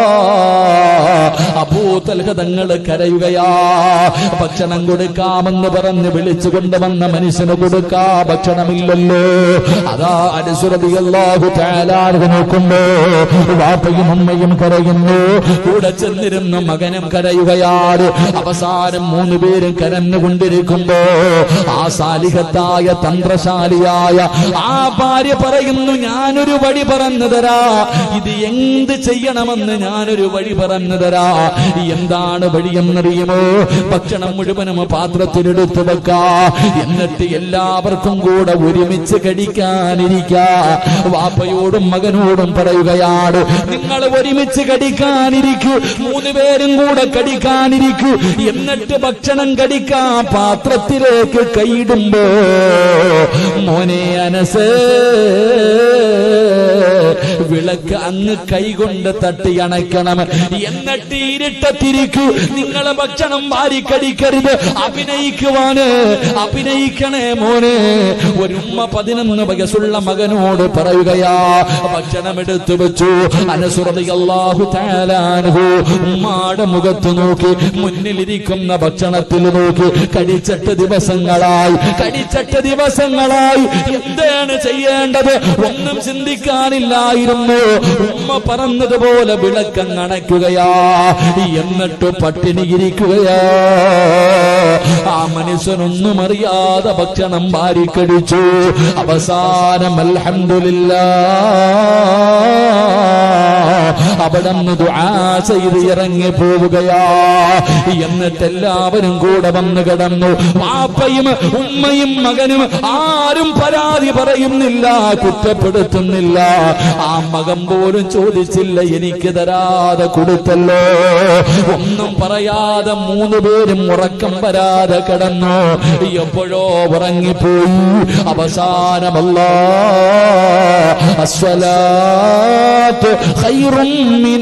A: അബൂതൽഹ തങ്ങള് കരയുകയാ ഭക്ഷണം കൊടുക്കാമെന്ന് പറഞ്ഞ് വിളിച്ചു കൊണ്ടുവന്ന മനുഷ്യന് കൊടുക്കാ ഭക്ഷണമില്ലല്ലോ അതാ അനുസുരതിയല്ലാഹു താലാർഹ നോക്കുമ്പോ വാപ്പയും അമ്മയും കരയുന്നു കൂടെ ചെന്നിരുന്ന മകനും കരയുകയാണ് അവസാനം മൂന്ന് പേരും കരഞ്ഞുകൊണ്ടിരിക്കുമ്പോ ആ സാലിഹത്തായ തന്ത്രശാലിയായ ആ ഭാര്യ പറയുന്നു ഞാനൊരു വഴി പറഞ്ഞു തരാ ഇത് എന്ത് ചെയ്യണമെന്ന് ഞാനൊരു വഴി പറഞ്ഞു തരാ എന്താണ് വഴിയെന്നറിയുമോ ഭക്ഷണം മുഴുവനും പാത്രത്തിലെടുത്ത് വെക്കാ എന്നിട്ട് എല്ലാവർക്കും കൂടെ ഒരുമിച്ച് കടിക്കാനിരിക്കാ വാപ്പയോടും മകനോടും പറയുകയാണ് നിങ്ങൾ ഒരുമിച്ച് കടിക്കാനിരിക്കൂ മൂന്ന് പേരും കൂടെ കടിക്കാനിരിക്കൂ എന്നിട്ട് ഭക്ഷണം കടിക്കാൻ പാത്രത്തിലേക്ക് കൈയിടുമ്പോ മോനെ അനസ് വിളക്ക് അങ്ങ് കൈകൊണ്ട് തട്ടി അണയ്ക്കണം എന്നിട്ട് ഇരുട്ടത്തിരിക്കൂ നിങ്ങളെ ഭക്ഷണം വാരിക്കടിക്കരുത് അഭിനയിക്കുവാന് അഭിനയിക്കണേ മോനെ ഒരു ഉമ്മ പതിനൊന്ന് വയസ്സുള്ള മകനോട് പറയുകയാ ഭക്ഷണം എടുത്തു വെച്ചു അനസുറതിയല്ലാഹു താലാനുഹു ഉമ്മാടെ മുഖത്ത് നോക്കി മുന്നിലിരിക്കുന്ന ഭക്ഷണത്തിൽ നോക്കി കടിച്ചട്ട് ദിവസങ്ങളായി കടിച്ചട്ട് ദിവസങ്ങളായി എന്താണ് ചെയ്യേണ്ടത് ഒന്നും ചിന്തിക്കാനില്ലായിരുന്നു ഉമ്മ പറഞ്ഞതുപോലെ വിളക്കങ്ങ് അണയ്ക്കുകയാ എന്നിട്ട് പട്ടിണിയിരിക്കുകയാ ആ മനുഷ്യനൊന്നും അറിയാതെ ഭക്ഷണം വാരിക്കടിച്ചു അവസാനം അൽഹംദുലില്ല അവിടെ നിന്ന് ദുആ ചെയ്ത് ഇറങ്ങി പോവുകയാ എന്നിട്ട് എല്ലാവരും കൂടെ വന്ന് കിടന്നു വാപ്പയും ഉമ്മയും മകനും ആരും പരാതി പറയുന്നില്ല കുറ്റപ്പെടുത്തുന്നില്ല ആ മകൻ പോലും ചോദിച്ചില്ല എനിക്ക് തരാതെ കൊടുത്തല്ലോ ഒന്നും പറയാതെ മൂന്ന് പേരും ഉറക്കം വരാതെ കിടന്നു എപ്പോഴോ ഉറങ്ങിപ്പോയി അവസാനമല്ല അസ്വലാത്ത് ഖൈറും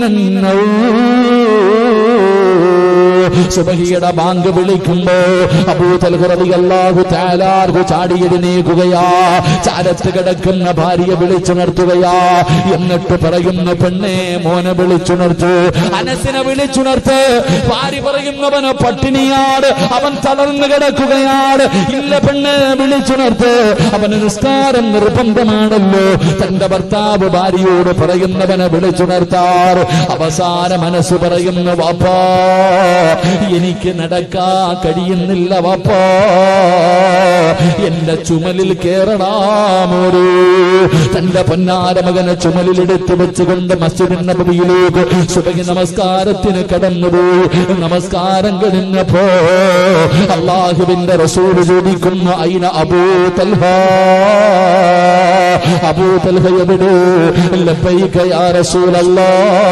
A: മിനന്നൗം സുബഹിയുടെ ബാങ്ക് വിളിക്കുമ്പോ അബൂതൽഹു താലാർഹു ചാടിയെഴുന്നേക്കുകയാ ചാരത്ത് കിടക്കുന്ന ഭാര്യ വിളിച്ചുണർത്തുകയാ എന്നിട്ട് പറയുന്നു പെണ്ണെ മോനെ വിളിച്ചുണർത്തു അനസിനെ വിളിച്ചുണർത്ത് ഭാര്യ പറയുന്നവന് പട്ടിണിയാണ് അവൻ തളർന്നു കിടക്കുകയാണ് ഇല്ല പെണ്ണ് വിളിച്ചുണർത്ത് അവന് നിസ്കാരം നിർബന്ധമാണല്ലോ തന്റെ ഭർത്താവ് ഭാര്യയോട് പറയുന്നവനെ വിളിച്ചുണർത്താർ അവസാന മനസ്സ് പറയുന്നു വാപ്പാ എനിക്ക് നടക്കാൻ കഴിയുന്നില്ല വാപ്പാ എന്റെ ചുമലിൽ കേറണാമോരോ തന്റെ പൊന്നാര മകനെ ചുമലിലെടുത്ത് വെച്ചുകൊണ്ട് മസ്ജിദിൻ നബിയിലേക്ക് സുബഹി നമസ്കാരത്തിന് കടന്നുപോയി നമസ്കാരം കഴിഞ്ഞപ്പോ അള്ളാഹുവിന്റെ റസൂല് ചോദിക്കുന്നു അയിന അബൂ തൽഹ അബൂ തൽഹ എവിടെ ലബ്ബൈക യാ റസൂലല്ലാ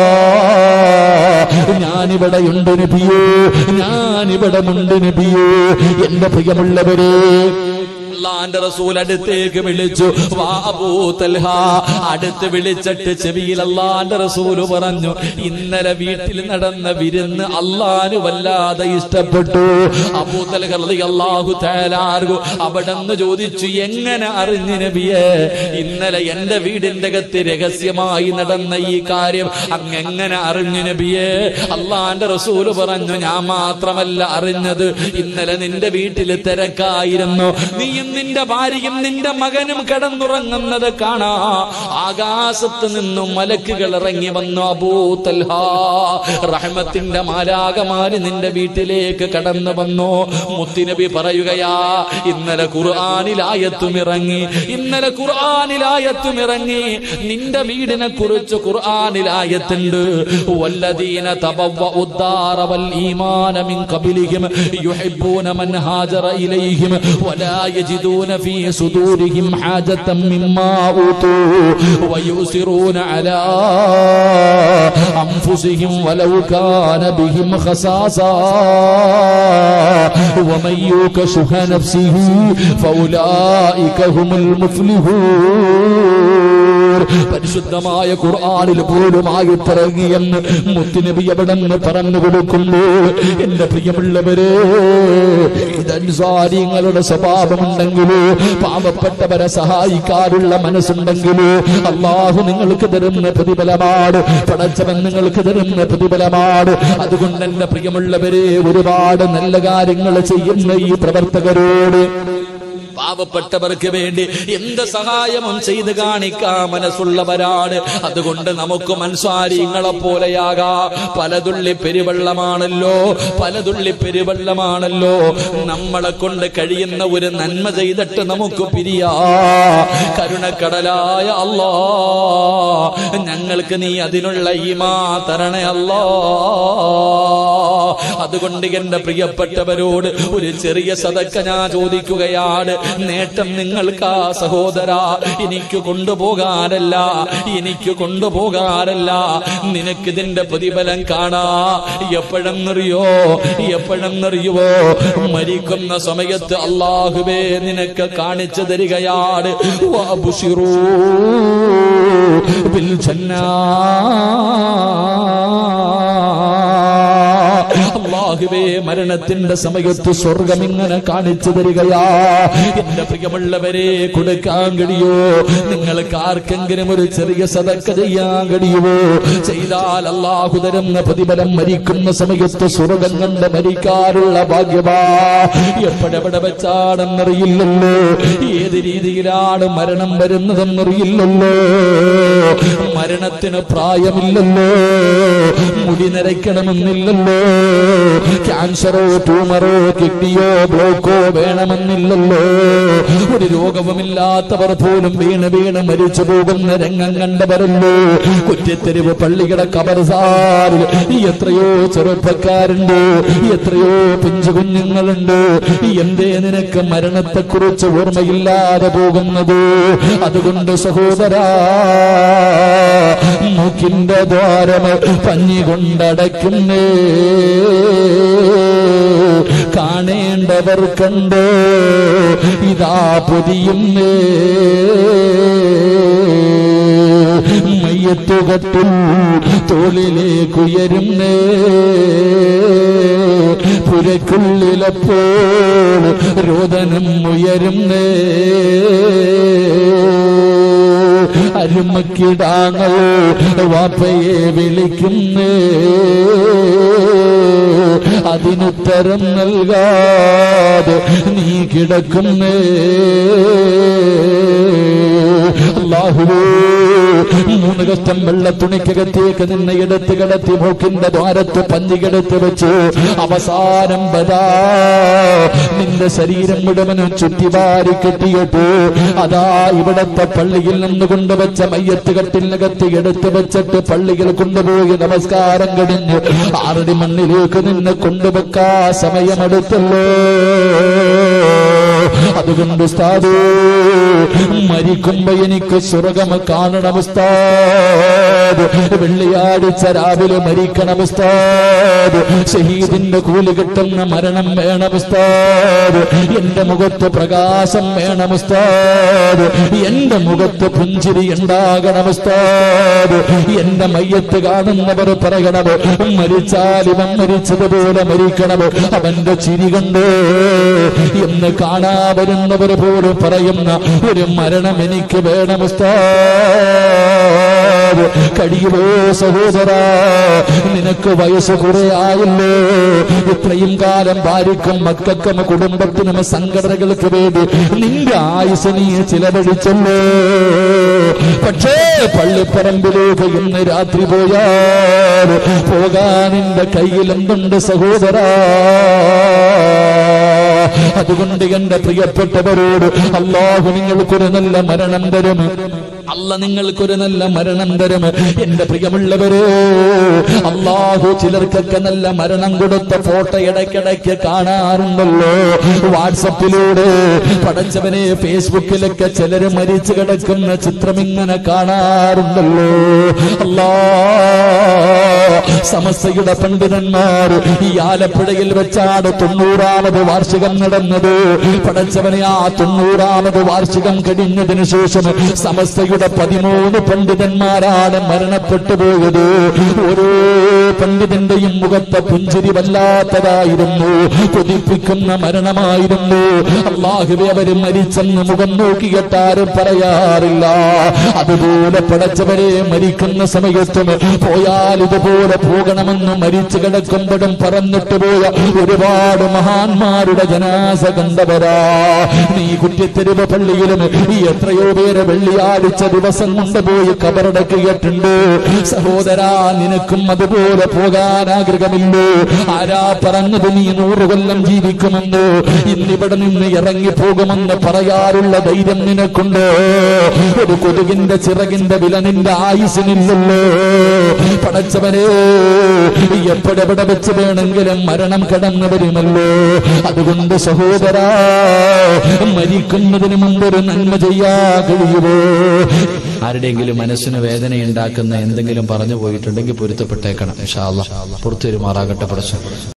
A: ഞാനിവിടെ ഉണ്ട് നബിയേ ഞാനിവിടെ ഉണ്ട് നബിയേ എന്റെ പ്രിയമുള്ളവരെ
B: അള്ളാന്റെ റസൂൽ അടുത്തേക്ക് വിളിച്ചു വാ അബൂ തൽഹ അടുത്ത് വിളിച്ചിട്ട് ചെവിയിൽ അള്ളാന്റെ റസൂല് പറഞ്ഞു ഇന്നലെ വീട്ടിൽ നടന്ന വിരുന്ന് അള്ളാന് വല്ലാതെ ഇഷ്ടപ്പെട്ടു അബൂ തൽഹ അള്ളാഹു തേലാർഗു അവിടെന്ന് ചോദിച്ചു എങ്ങനെ അറിഞ്ഞു നബിയെ ഇന്നലെ എന്റെ വീടിന്റെ അകത്ത് രഹസ്യമായി നടന്ന ഈ കാര്യം അങ്ങെങ്ങനെ അറിഞ്ഞു നബിയെ അള്ളാന്റെ റസൂല് പറഞ്ഞു ഞാൻ മാത്രമല്ല അറിഞ്ഞത് ഇന്നലെ നിന്റെ വീട്ടിൽ തിരക്കായിരുന്നു നീയും നിന്റെ ഭാര്യയും നിന്റെ മകനും കിടന്നുറങ്ങുന്നത് കാണാ ആകാശത്ത് നിന്നും മലക്കുകൾ ഇറങ്ങി വന്നു അബൂത്തൽഹ റഹ്മത്തിന്റെ മാരാകമാര് നിന്റെ വീട്ടിലേക്ക് കടന്നു വന്നു മുത്തിനബി പറയുകയാ ഇന്നലെ ഖുർആാനിലായത്തും ഇറങ്ങി ഇന്നലെ ഖുർആാനിലായത്തും ഇറങ്ങി നിന്റെ വീടിനെ കുറിച്ച് ഖുർആാനിലായത്തുണ്ട് വല്ലദീന തബവ്വ ഉദ്ദാറ വൽ ഈമാന മിൻ ഖബലിഹിം യുഹിബ്ബൂന മൻ ഹാജറ ഇലൈഹിം വലാ യജിദൂന ഫീ സുദൂരിഹിം ഹാജത്തൻ മിമ്മാ ഊതൂ വയുസിറൂന അലാ അൻഫുസിഹിം വലൗ കാന ബിഹിം ഖസാസാ ومن يوق شح نفسه فأولئك هم المفلحون പരിശുദ്ധമായ ഖുർആനിൽ പോലുമായി പിറങ്ങിയെന്ന് മുത്തുനബി എവിടെന്ന് പറഞ്ഞു കൊടുക്കുമ്പോൾ എന്റെ പ്രിയമുള്ളവരെ ഇതൻസാരിങ്ങളുടെ സ്വഭാവമുണ്ടെങ്കിലോ പാവപ്പെട്ടവരെ സഹായിക്കാനുള്ള മനസ്സുണ്ടെങ്കിലോ അള്ളാഹു നിങ്ങൾക്ക് തരുന്ന പ്രതിഫലമാണ് പടച്ചവൻ നിങ്ങൾക്ക് തരുന്ന പ്രതിഫലമാണ് അതുകൊണ്ട് എന്റെ പ്രിയമുള്ളവരെ ഒരുപാട് നല്ല കാര്യങ്ങൾ ചെയ്യുന്ന ഈ പ്രവർത്തകരോട് പാവപ്പെട്ടവർക്ക് വേണ്ടി എന്ത് സഹായവും ചെയ്ത് കാണിക്കാൻ മനസ്സുള്ളവരാണ് അതുകൊണ്ട് നമുക്ക് മൻസ്വാരിങ്ങളെ പോലെയാകാ പലതുള്ളി പെരുവെള്ളമാണല്ലോ പലതുള്ളി പെരുവെള്ളമാണല്ലോ നമ്മളെ കൊണ്ട് കഴിയുന്ന ഒരു നന്മ ചെയ്തിട്ട് നമുക്ക് പിരിയാ കരുണക്കടലായ അല്ലാ ഞങ്ങൾക്ക് നീ അതിനുള്ള ഈമാ തരണേ അല്ലാ അതുകൊണ്ട് എന്റെ പ്രിയപ്പെട്ടവരോട് ഒരു ചെറിയ സതക്ക ഞാൻ ചോദിക്കുകയാണ് നേട്ടം നിങ്ങൾക്ക് ആ സഹോദര എനിക്ക് കൊണ്ടുപോകാനല്ല എനിക്ക് കൊണ്ടുപോകാനല്ല നിനക്കിതിന്റെ പ്രതിഫലം കാണാ എപ്പോഴെന്നറിയോ എപ്പോഴെന്നറിയുവോ മരിക്കുന്ന സമയത്ത് അള്ളാഹുവേ നിനക്ക് കാണിച്ചു തരികയാണ് വഅബ്ശിറൂ ബിൽ ജന്നാ അള്ളാഹുവേ മരണത്തിന്റെ സമയത്ത് സ്വർഗം ഇങ്ങനെ കാണിച്ചു തരികയാ എന്റെ പ്രിയമുള്ളവരെ കൊടുക്കാൻ കഴിയോ നിങ്ങൾക്ക് ആർക്കെങ്കിലും ഒരു ചെറിയ സതക്ക ചെയ്യാൻ കഴിയുമോ ചെയ്താൽ അള്ളാഹു തരുന്ന പ്രതിഫലം മരിക്കുന്ന സമയത്ത് സ്വർഗം കണ്ട് മരിക്കാനുള്ള ഭാഗ്യമാ എപ്പോഴെവിടെ വെച്ചാണെന്നറിയില്ലല്ലോ ഏത് രീതിയിലാണ് മരണം വരുന്നതെന്നറിയില്ലല്ലോ മരണത്തിന് പ്രായമില്ലല്ലോ മുടി നരയ്ക്കണമെന്നില്ലല്ലോ ക്യാൻസറോ ട്യൂമറോ കിഡ്നിയോ ബ്ലോക്കോ വേണമെന്നില്ലല്ലോ ഒരു രോഗവുമില്ലാത്തവർ പോലും വീണ് വീണ് മരിച്ചു പോകുന്ന രംഗം കണ്ടവരല്ലോ കുറ്റിത്തെരുവ് പള്ളിയുടെ കബർസാറിൽ എത്രയോ ചെറുപ്പക്കാരുണ്ട് എത്രയോ പിഞ്ചു കുഞ്ഞുങ്ങളുണ്ട് എന്തേ നിനക്ക് മരണത്തെക്കുറിച്ച് ഓർമ്മയില്ലാതെ പോകുന്നത് അതുകൊണ്ട് സഹോദരാ മൂക്കിന്റെ ദ്വാരം പഞ്ഞി കൊണ്ടടയ്ക്കുന്നേ കാണേണ്ടവർ കണ്ട് ഇതാ പൊതിയുന്നേ മയ്യത്തുകത്തിൽ തോളിലേക്കുയരുന്നേ പുരക്കുള്ളിലപ്പോൾ രോദനം ഉയരുന്നേ അരുമക്കിടാങ്ങൾ വാപ്പയെ വിളിക്കുന്നേ അതിനുത്തരം നൽകാതെ നീ കിടക്കുന്നേ അല്ലാഹുവേ മൂന്ന് കഷ്ടം വെള്ള തുണിക്കകത്തേക്ക് നിന്നെ എടുത്ത് കിടത്തി മൂക്കിന്റെ ദ്വാരത്ത് പഞ്ഞികെടുത്ത് വെച്ച് അവസാനം വരാ നിന്റെ ശരീരം മുഴുവനും ചുറ്റിവാരി കെട്ടിയിട്ട് അതാ ഇവിടത്തെ പള്ളിയിൽ നിന്ന് കൊണ്ടുവച്ച മയ്യത്ത് കെട്ടിനകത്ത് എടുത്തു വെച്ചിട്ട് പള്ളിയിൽ കൊണ്ടുപോയി നമസ്കാരം കഴിഞ്ഞ് ആറടി മണ്ണിലേക്ക് നിന്നെ കൊണ്ടുവെക്കാ സമയമെടുത്തല്ലോ അതുകൊണ്ട് ഉസ്താദേ മരിക്കുമ്പോ എനിക്ക് സ്വർഗം കാണണം ഉസ്താദ് വെള്ളിയാഴ്ച രാവിലെ മരിക്കണം ഉസ്താദ് ഷഹീദിന്റെ കൂലി കിട്ടുന്ന മരണം വേണം ഉസ്താദ് എന്റെ മുഖത്ത് പ്രകാശം വേണം ഉസ്താദ് എന്റെ മുഖത്ത് പുഞ്ചിരി ഉണ്ടാകണം ഉസ്താദ് എന്റെ മയ്യത്ത് കാണുന്നവർ പറയണം മരിച്ചാൽ ഇവൻ മരിച്ചതുപോലെ മരിക്കണം അവന്റെ ചിരി കണ്ട് എന്ന് കാണാ വരുന്നവർ പോലും പറയുന്ന ഒരു മരണം എനിക്ക് വേണം ഉസ്താദ് കഴിയുമോ സഹോദര നിനക്ക് വയസ്സ് കുറെ ആയല്ലോ ഇത്രയും കാലം ഭാര്യക്കും മക്കൾക്കും കുടുംബത്തിനും സംഘടനകൾക്ക് വേണ്ടി നിന്റെ ആയുസ് നീ ചിലവഴിച്ചല്ലോ പക്ഷേ പള്ളിപ്പറമ്പിലേക്ക് ഇന്ന് രാത്രി പോയാൽ പോകാൻ നിന്റെ കയ്യിൽ എന്തുണ്ട് സഹോദര അതുകൊണ്ട് എന്റെ പ്രിയപ്പെട്ടവരോട് അള്ളാഹു നിങ്ങൾക്കൊരു നല്ല മരണം തരും അല്ല നിങ്ങൾക്കൊരു നല്ല മരണം തരും എന്റെ പ്രിയമുള്ളവരോ അള്ളാഹു ചിലർക്കൊക്കെ നല്ല മരണം കൊടുത്ത ഫോട്ടോ ഇടയ്ക്കിടയ്ക്ക് കാണാറുണ്ടല്ലോ വാട്സപ്പിലൂടെ പടച്ചവനെ ഫേസ്ബുക്കിലൊക്കെ ചിലര് മരിച്ചു കിടക്കുന്ന ചിത്രം ഇങ്ങനെ കാണാറുണ്ടല്ലോ അല്ലാ സമസ്തയുടെ പണ്ഡിതന്മാർ ഈ ആലപ്പുഴയിൽ വെച്ചാണ് തൊണ്ണൂറാമത് വാർഷികം നടന്നത് പടച്ചവനെ ആ തൊണ്ണൂറാമത് വാർഷികം കഴിഞ്ഞതിന് ശേഷം സമസ്തയുടെ പതിമൂന്ന് പണ്ഡിതന്മാരാണ് മരണപ്പെട്ടു പോയത് ഓരോ പണ്ഡിതന്റെയും മുഖത്തെ പുഞ്ചിരി വല്ലാത്തതായിരുന്നു കൊതിപ്പിക്കുന്ന മരണമായിരുന്നു അള്ളാഹുവെ അവര് മരിച്ചെന്ന് മുഖം നോക്കിയിട്ട് ആരും പറയാറില്ല അതുപോലെ പടച്ചവരെ മരിക്കുന്ന സമയത്തും പോയാൽ ഇതുപോലെ പോകണമെന്ന് മരിച്ചു കിടക്കുമ്പോഴും പറഞ്ഞിട്ട് പോയ ഒരുപാട് മഹാന്മാരുടെ ജനാസ കണ്ടവരാ നീ കുറ്റിത്തെരുവ് പള്ളിയിലും ഈ എത്രയോ പേര് വെള്ളിയാഴ്ച ദിവസം കൊണ്ടുപോയി കബറടക്കിയിട്ടുണ്ട് സഹോദരാ നിനക്കും അതുപോലെ പോകാൻ ആഗ്രഹമില്ലോ ആരാ പറഞ്ഞത് നീ നൂറ് കൊല്ലം ജീവിക്കുമെന്ന് ഇന്നിവിടെ നിന്ന് ഇറങ്ങി പോകുമെന്ന് പറയാറുള്ള ധൈര്യം നിനക്കുണ്ടോ ഒരു കൊതുകിന്റെ ചിറകിന്റെ വില നിന്റെ ആയുസിനില്ലല്ലോ പടച്ചവനെ എപ്പോഴെവിടെ വെച്ച് വേണമെങ്കിലും മരണം കടന്നു വരുമല്ലോ അതുകൊണ്ട് സഹോദര മരിക്കുന്നതിന് മുമ്പ് ഒരു നന്മ ചെയ്യാ കഴിയുമോ
A: ആരുടെയെങ്കിലും മനസ്സിന് വേദനയുണ്ടാക്കുന്ന എന്തെങ്കിലും പറഞ്ഞു പോയിട്ടുണ്ടെങ്കിൽ പൊരുത്തപ്പെട്ടേക്കണം ഇൻഷാ അല്ലാ പുറത്തു വരുമാറാകട്ടെ പ്രശ്നം